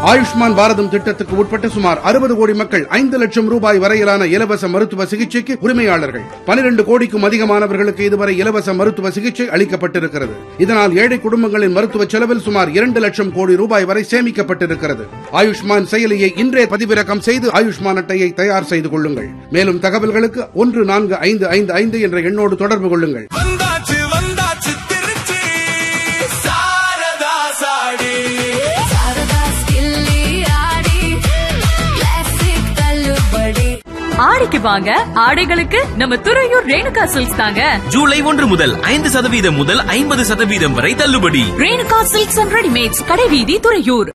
ஆயுஷ்மான் பாரதம் திட்டத்துக்கு உட்பட்ட சுமார் அறுபது கோடி மக்கள் ஐந்து லட்சம் ரூபாய் வரையிலான இலவச மருத்துவ சிகிச்சைக்கு உரிமையாளர்கள் பனிரெண்டு கோடிக்கும் அதிகமானவர்களுக்கு இதுவரை இலவச மருத்துவ சிகிச்சை அளிக்கப்பட்டிருக்கிறது இதனால் ஏழை குடும்பங்களின் மருத்துவ செலவில் சுமார் இரண்டு லட்சம் கோடி ரூபாய் வரை சேமிக்கப்பட்டிருக்கிறது ஆயுஷ்மான் செயலியை இன்றே பதிவிறக்கம் செய்து ஆயுஷ்மான் அட்டையை தயார் செய்து கொள்ளுங்கள் மேலும் தகவல்களுக்கு ஒன்று நான்கு ஐந்து ஐந்து ஐந்து என்ற எண்ணோடு தொடர்பு கொள்ளுங்கள் வந்தாச்சு வந்தாச்சு திருச்சி சாரதா சாடி சாரதா ஸ்கில்லி ஆடி கிளாசிக் தள்ளுபடி ஆடிக்கு வாங்க ஆடைகளுக்கு நம்ம துறையூர் ரேணுகா சில்க்ஸ் தாங்க ஜூலை ஒன்று முதல் ஐந்து சதவீதம் முதல் ஐம்பது சதவீதம் வரை தள்ளுபடி ரேணுகா சில்க்ஸ் அண்ட் ரெடிமேட்ஸ் கடைவீதி துறையூர்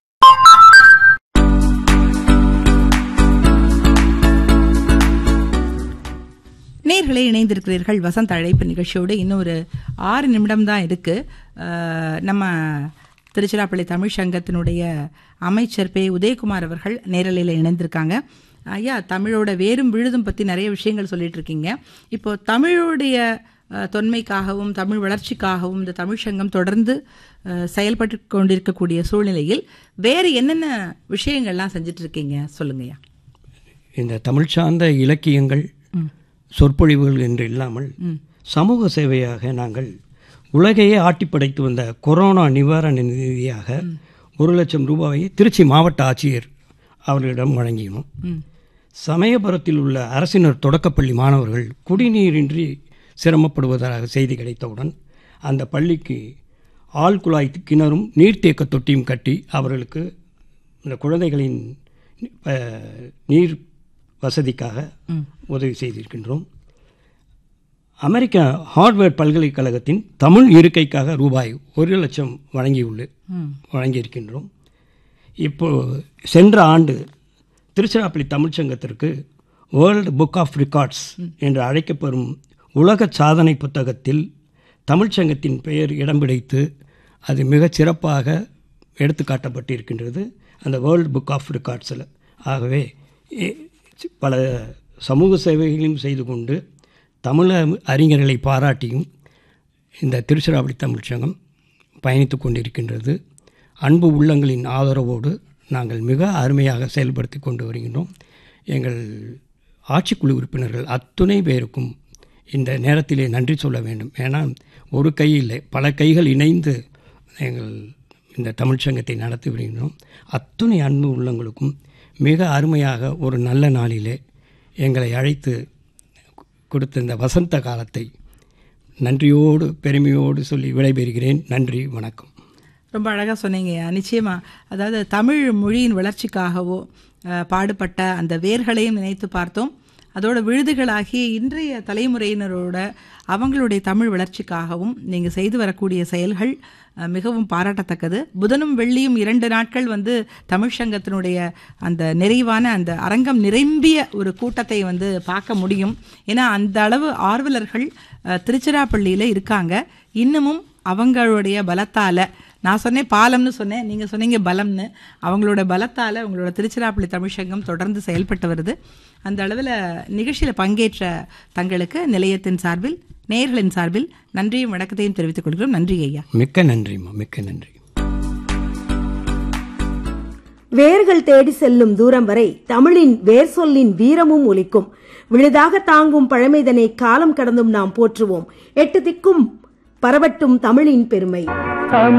நேர்களை இணைந்திருக்கிறீர்கள் வசந்த் அழைப்பு நிகழ்ச்சியோடு இன்னும் ஒரு ஆறு நிமிடம் தான் இருக்கு அஹ், நம்ம திருச்சிராப்பள்ளி தமிழ் சங்கத்தினுடைய அமைச்சர் பே உதயகுமார் அவர்கள் நேரலையில் இணைந்திருக்காங்க ஐயா தமிழோட வேரும் விழுதும் பற்றி நிறைய விஷயங்கள் சொல்லிட்டு இருக்கீங்க இப்போ தமிழுடைய அஹ், தொன்மைக்காகவும் தமிழ் வளர்ச்சிக்காகவும் இந்த தமிழ் சங்கம் தொடர்ந்து அஹ், செயல்பட்டு கொண்டிருக்கக்கூடிய சூழ்நிலையில் வேறு என்னென்ன விஷயங்கள்லாம் செஞ்சுட்டு இருக்கீங்க சொல்லுங்கய்யா இந்த தமிழ் சார்ந்த இலக்கியங்கள் சொற்பொழிவுகள் என்று இல்லாமல் சமூக சேவையாக நாங்கள் உலகையே ஆட்டி படைத்து வந்த கொரோனா நிவாரண நிதியாக ஒரு லட்சம் ரூபாயை திருச்சி மாவட்ட ஆட்சியர் அவர்களிடம் வழங்கினோம் சமயபுரத்தில் உள்ள அரசினர் தொடக்கப்பள்ளி மாணவர்கள் குடிநீரின்றி சிரமப்படுவதாக செய்தி கிடைத்தவுடன் அந்த பள்ளிக்கு ஆழ்குழாய் கிணறும் நீர்த்தேக்க தொட்டியும் கட்டி அவர்களுக்கு இந்த குழந்தைகளின் அஹ், நீர் வசதிக்காக உதவி செய்திருக்கின்றோம் அமெரிக்க ஹார்வர்ட் பல்கலைக்கழகத்தின் தமிழ் இருக்கைக்காக ரூபாய் ஒரு லட்சம் வழங்கியுள்ள வழங்கியிருக்கின்றோம் இப்போ சென்ற ஆண்டு திருச்சிராப்பள்ளி தமிழ்ச்சங்கத்திற்கு வேர்ல்டு புக் ஆஃப் ரெக்கார்ட்ஸ் என்று அழைக்கப்படும் உலக சாதனை புத்தகத்தில் தமிழ்ச்சங்கத்தின் பெயர் இடம் பிடித்து அது மிகச் சிறப்பாக எடுத்து காட்டப்பட்டிருக்கின்றது அந்த வேர்ல்டு புக் ஆஃப் ரெக்கார்ட்ஸில் ஆகவே எ- பல சமூக சேவைகளையும் செய்து கொண்டு தமிழ அறிஞர்களை பாராட்டியும் இந்த திருச்சிராப்பள்ளி தமிழ்ச்சங்கம் பயணித்து கொண்டிருக்கின்றது அன்பு உள்ளங்களின் ஆதரவோடு நாங்கள் மிக அருமையாக செயல்படுத்தி கொண்டு வருகின்றோம் எங்கள் ஆட்சிக்குழு உறுப்பினர்கள் அத்துணை பேருக்கும் இந்த நேரத்திலே நன்றி சொல்ல வேண்டும் ஏன்னா ஒரு கை இல்லை பல கைகள் இணைந்து எங்கள் இந்த தமிழ்ச்சங்கத்தை நடத்தி வருகின்றோம் அத்துணை அன்பு உள்ளங்களுக்கும் மிக அருமையாக ஒரு நல்ல நாளிலே எங்களை அழைத்து கொடுத்த இந்த வசந்த காலத்தை நன்றியோடு பெருமையோடு சொல்லி விடைபெறுகிறேன் நன்றி வணக்கம் ரொம்ப அழகாக சொன்னீங்கய்யா நிச்சயமா அதாவது தமிழ் மொழியின் வளர்ச்சிக்காகவோ அஹ், பாடுபட்ட அந்த வேர்களையும் நினைத்து பார்த்தோம் அதோட விழுதுகளாகிய இன்றைய தலைமுறையினரோட அவங்களுடைய தமிழ் வளர்ச்சிக்காகவும் நீங்கள் செய்து வரக்கூடிய செயல்கள் அஹ், மிகவும் பாராட்டத்தக்கது புதனும் வெள்ளியும் இரண்டு நாட்கள் வந்து தமிழ் சங்கத்தினுடைய அந்த நிறைவான அந்த அரங்கம் நிரம்பிய ஒரு கூட்டத்தை வந்து பார்க்க முடியும் ஏன்னா அந்த அளவு ஆர்வலர்கள் அஹ், திருச்சிராப்பள்ளியில் இருக்காங்க இன்னமும் அவங்களுடைய பலத்தால் நான் சொன்னேன் பாலம்னு சொன்னேன் நீங்கள் சொன்னீங்க பலம்னு அவங்களோட பலத்தால் அவங்களோட திருச்சிராப்பள்ளி தமிழ்ச்சங்கம் தொடர்ந்து செயல்பட்டு வருது அந்த அளவில் நிகழ்ச்சியில் பங்கேற்ற தங்களுக்கு நிலையத்தின் சார்பில் நேயர்களின் சார்பில் நன்றியும் வணக்கத்தையும் தெரிவித்துக் கொள்கிறோம் நன்றி ஐயா மிக்க நன்றிம்மா மிக்க நன்றி வேர்கள் தேடி செல்லும் தூரம் வரை தமிழின் வேர் சொல்லின் வீரமும் ஒலிக்கும் விழுதாக தாங்கும் பழமைதனை காலம் கடந்தும் நாம் போற்றுவோம் எட்டு திக்கும் பரவட்டும் தமிழின் பெருமை